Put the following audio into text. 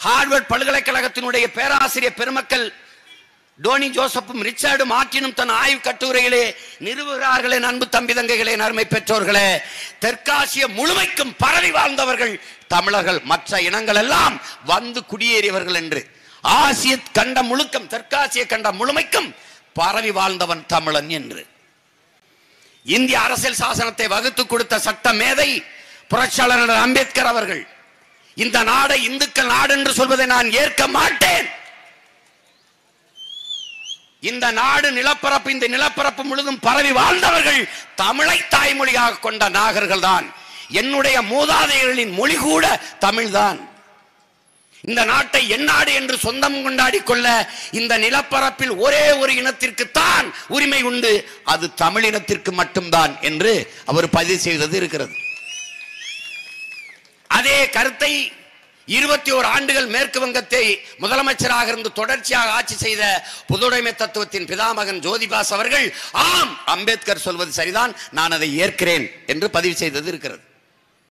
Harvard பல்கலைக்கழகத்தினுடைய பேராசிரியர் பெருமக்கள் டோனி ஜோசப்பும் ரிச்சர்டும் மார்ட்டினும் தன் ஆய்வு கட்டுரையிலே நிறுவுகிறார்களே அன்பு தம்பி தங்கைகளே நன்மை பெற்றோர்களே தெற்காசிய முழுமைக்கும் பரவி வாழ்ந்தவர்கள் தமிழர்கள் மற்ற இனங்கள் எல்லாம் வந்து குடியேறியவர்கள் என்று ஆசிய கண்டம் முழுக்கம் தெற்காசிய கண்டம் முழுமைக்கும் பரவி வாழ்ந்தவன் தமிழன் என்று இந்திய அரசியல் சாசனத்தை வகுத்து கொடுத்த சட்ட மேதை புரட்சியாளர் அம்பேத்கர் அவர்கள் இந்த நாடை இந்துக்கள் நாடு என்று சொல்வதை நான் ஏற்க மாட்டேன் இந்த நாடு நிலப்பரப்பு இந்த நிலப்பரப்பு முழுதும் பரவி வாழ்ந்தவர்கள் தமிழை தாய்மொழியாக கொண்ட நாகர்கள் தான் என்னுடைய மூதாதையர்களின் மொழி கூட தமிழ்தான் இந்த நாட்டை எந்நாடு என்று சொந்தம் கொண்டாடி கொள்ள இந்த நிலப்பரப்பில் ஒரே ஒரு இனத்திற்குத்தான் உரிமை உண்டு அது தமிழ் இனத்திற்கு மட்டும்தான் என்று அவர் பதிவு செய்தது இருக்கிறது அதே கருத்தை இருபத்தி ஓரு ஆண்டுகள் மேற்கு வங்கத்தை முதலமைச்சராக இருந்து தொடர்ச்சியாக ஆட்சி செய்த பொதுவுடைமை தத்துவத்தின் பிதாமகன் ஜோதிபாஸ் அவர்கள் ஆம் அம்பேத்கர் சொல்வது சரிதான் நான் அதை ஏற்கிறேன் என்று பதிவு செய்தது இருக்கிறது